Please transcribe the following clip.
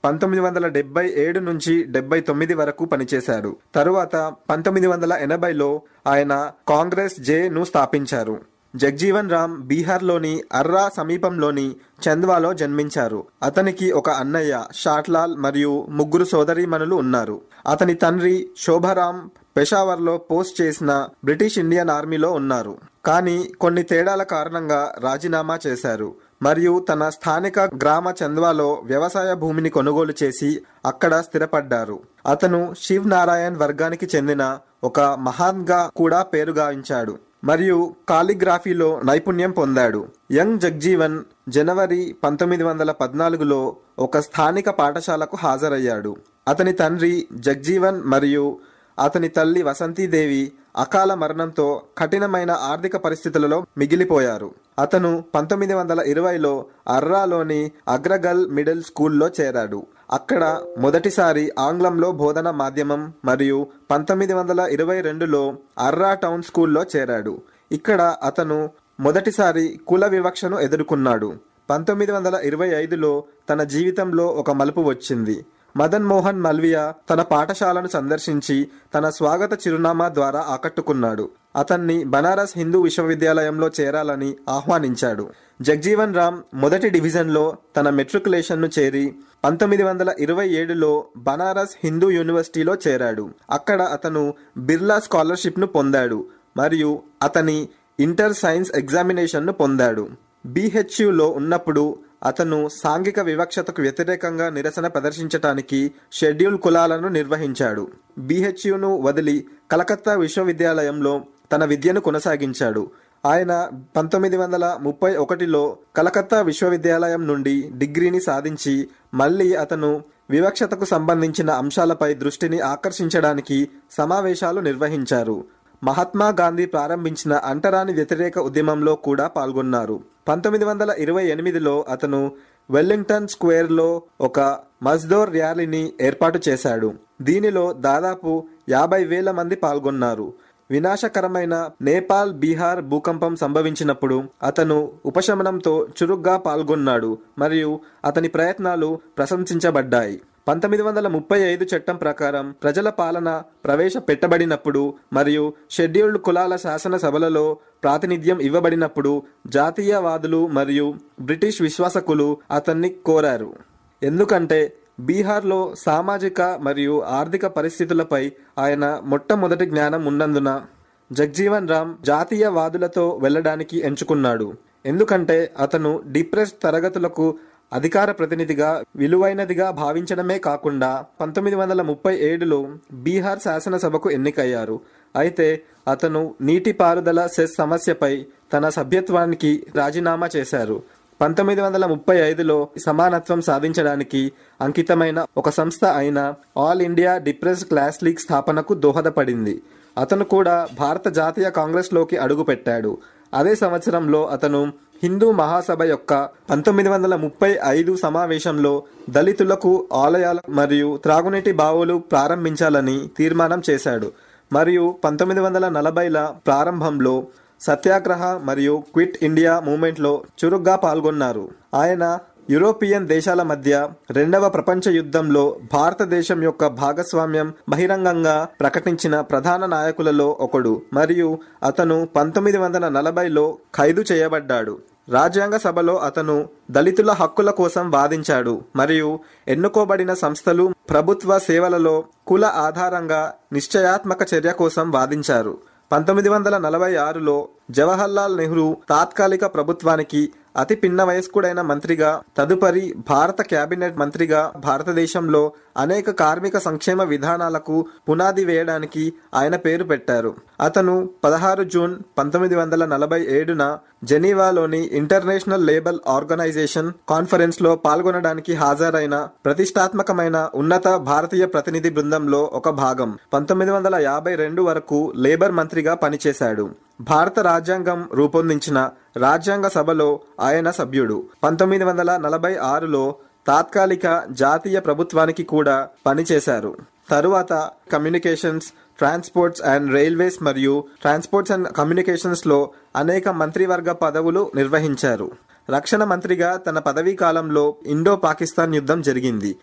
పంతొమ్మిది వందల డెబ్బై ఏడు నుంచి డెబ్బై తొమ్మిది వరకు పనిచేశారు తరువాత పంతొమ్మిది వందల ఎనభైలో ఆయన కాంగ్రెస్ జే ను స్థాపించారు జగ్జీవన్ రామ్ బీహార్లోని అర్రా సమీపంలోని చంద్వాలో జన్మించారు అతనికి ఒక అన్నయ్య షాట్లాల్ మరియు ముగ్గురు సోదరీమణులు ఉన్నారు అతని తండ్రి శోభారాం పెషావర్లో పోస్ట్ చేసిన బ్రిటిష్ ఇండియన్ ఆర్మీలో ఉన్నారు కానీ కొన్ని తేడాల కారణంగా రాజీనామా చేశారు మరియు తన స్థానిక గ్రామ చంద్వాలో వ్యవసాయ భూమిని కొనుగోలు చేసి అక్కడ స్థిరపడ్డారు అతను శివ్ నారాయణ్ వర్గానికి చెందిన ఒక మహాన్గా కూడా పేరుగావించాడు మరియు కాలిగ్రాఫీలో నైపుణ్యం పొందాడు యంగ్ జగ్జీవన్ జనవరి పంతొమ్మిది వందల పద్నాలుగులో ఒక స్థానిక పాఠశాలకు హాజరయ్యాడు అతని తండ్రి జగ్జీవన్ మరియు అతని తల్లి వసంతీదేవి అకాల మరణంతో కఠినమైన ఆర్థిక పరిస్థితులలో మిగిలిపోయారు అతను పంతొమ్మిది వందల ఇరవైలో అర్రాలోని అగ్రగల్ మిడిల్ స్కూల్లో చేరాడు అక్కడ మొదటిసారి ఆంగ్లంలో బోధన మాధ్యమం మరియు పంతొమ్మిది వందల ఇరవై రెండులో అర్రా టౌన్ స్కూల్లో చేరాడు ఇక్కడ అతను మొదటిసారి కుల వివక్షను ఎదుర్కొన్నాడు పంతొమ్మిది వందల ఇరవై ఐదులో తన జీవితంలో ఒక మలుపు వచ్చింది మదన్ మోహన్ మల్వియా తన పాఠశాలను సందర్శించి తన స్వాగత చిరునామా ద్వారా ఆకట్టుకున్నాడు అతన్ని బనారస్ హిందూ విశ్వవిద్యాలయంలో చేరాలని ఆహ్వానించాడు జగ్జీవన్ రామ్ మొదటి డివిజన్లో తన మెట్రికులేషన్ను చేరి పంతొమ్మిది వందల ఇరవై ఏడులో బనారస్ హిందూ యూనివర్సిటీలో చేరాడు అక్కడ అతను బిర్లా స్కాలర్షిప్ను పొందాడు మరియు అతని ఇంటర్ సైన్స్ ఎగ్జామినేషన్ను పొందాడు బీహెచ్యులో ఉన్నప్పుడు అతను సాంఘిక వివక్షతకు వ్యతిరేకంగా నిరసన ప్రదర్శించటానికి షెడ్యూల్ కులాలను నిర్వహించాడు బీహెచ్యును వదిలి కలకత్తా విశ్వవిద్యాలయంలో తన విద్యను కొనసాగించాడు ఆయన పంతొమ్మిది వందల ముప్పై ఒకటిలో కలకత్తా విశ్వవిద్యాలయం నుండి డిగ్రీని సాధించి మళ్ళీ అతను వివక్షతకు సంబంధించిన అంశాలపై దృష్టిని ఆకర్షించడానికి సమావేశాలు నిర్వహించారు మహాత్మా గాంధీ ప్రారంభించిన అంటరాని వ్యతిరేక ఉద్యమంలో కూడా పాల్గొన్నారు పంతొమ్మిది వందల ఇరవై ఎనిమిదిలో అతను వెల్లింగ్టన్ స్క్వేర్లో ఒక మజ్దోర్ ర్యాలీని ఏర్పాటు చేశాడు దీనిలో దాదాపు యాభై వేల మంది పాల్గొన్నారు వినాశకరమైన నేపాల్ బీహార్ భూకంపం సంభవించినప్పుడు అతను ఉపశమనంతో చురుగ్గా పాల్గొన్నాడు మరియు అతని ప్రయత్నాలు ప్రశంసించబడ్డాయి పంతొమ్మిది వందల ముప్పై ఐదు చట్టం ప్రకారం ప్రజల పాలన ప్రవేశపెట్టబడినప్పుడు మరియు షెడ్యూల్డ్ కులాల శాసనసభలలో ప్రాతినిధ్యం ఇవ్వబడినప్పుడు జాతీయవాదులు మరియు బ్రిటిష్ విశ్వాసకులు అతన్ని కోరారు ఎందుకంటే బీహార్లో సామాజిక మరియు ఆర్థిక పరిస్థితులపై ఆయన మొట్టమొదటి జ్ఞానం ఉన్నందున జగ్జీవన్ రామ్ జాతీయవాదులతో వెళ్ళడానికి ఎంచుకున్నాడు ఎందుకంటే అతను డిప్రెస్ తరగతులకు అధికార ప్రతినిధిగా విలువైనదిగా భావించడమే కాకుండా పంతొమ్మిది వందల ముప్పై ఏడులో బీహార్ శాసనసభకు ఎన్నికయ్యారు అయితే అతను నీటిపారుదల సెస్ సమస్యపై తన సభ్యత్వానికి రాజీనామా చేశారు పంతొమ్మిది వందల ముప్పై ఐదులో సమానత్వం సాధించడానికి అంకితమైన ఒక సంస్థ అయిన all India depress class league స్థాపనకు దోహదపడింది అతను కూడా భారత జాతీయ కాంగ్రెస్లోకి అడుగుపెట్టాడు అదే సంవత్సరంలో అతను హిందూ మహాసభ యొక్క పంతొమ్మిది వందల ముప్పై ఐదు సమావేశంలో దళితులకు ఆలయాల మరియు త్రాగునీటి బావులు ప్రారంభించాలని తీర్మానం చేశాడు మరియు పంతొమ్మిది వందల నలభైల ప్రారంభంలో సత్యాగ్రహ మరియు క్విట్ ఇండియా మూవ్మెంట్లో చురుగ్గా పాల్గొన్నారు ఆయన యూరోపియన్ దేశాల మధ్య రెండవ ప్రపంచ యుద్ధంలో భారతదేశం యొక్క భాగస్వామ్యం బహిరంగంగా ప్రకటించిన ప్రధాన నాయకులలో ఒకడు మరియు అతను పంతొమ్మిది వందల నలభైలో ఖైదు చేయబడ్డాడు రాజ్యాంగ సభలో అతను దళితుల హక్కుల కోసం వాదించాడు మరియు ఎన్నుకోబడిన సంస్థలు ప్రభుత్వ సేవలలో కుల ఆధారంగా నిశ్చయాత్మక చర్య కోసం వాదించారు పంతొమ్మిది వందల నలభై ఆరులో జవహర్లాల్ నెహ్రూ తాత్కాలిక ప్రభుత్వానికి అతి పిన్న వయస్కుడైన మంత్రిగా తదుపరి భారత కేబినెట్ మంత్రిగా భారతదేశంలో అనేక కార్మిక సంక్షేమ విధానాలకు పునాది వేయడానికి ఆయన పేరు పెట్టారు అతను పదహారు జూన్ పంతొమ్మిది వందల నలభై ఏడున జెనీవాలోని ఇంటర్నేషనల్ లేబర్ ఆర్గనైజేషన్ కాన్ఫరెన్స్ లో పాల్గొనడానికి హాజరైన ప్రతిష్టాత్మకమైన ఉన్నత భారతీయ ప్రతినిధి బృందంలో ఒక భాగం పంతొమ్మిది వందల యాభై రెండు వరకు లేబర్ మంత్రిగా పనిచేశాడు భారత రాజ్యాంగం రూపొందించిన రాజ్యాంగ సభలో ఆయన సభ్యుడు పంతొమ్మిది వందల నలభై ఆరులో తాత్కాలిక జాతీయ ప్రభుత్వానికి కూడా పనిచేశారు తరువాత కమ్యూనికేషన్స్ ట్రాన్స్పోర్ట్స్ అండ్ రైల్వేస్ మరియు ట్రాన్స్పోర్ట్స్ అండ్ కమ్యూనికేషన్స్ లో అనేక మంత్రివర్గ పదవులు నిర్వహించారు రక్షణ మంత్రిగా తన పదవీ కాలంలో ఇండో పాకిస్తాన్ యుద్ధం జరిగింది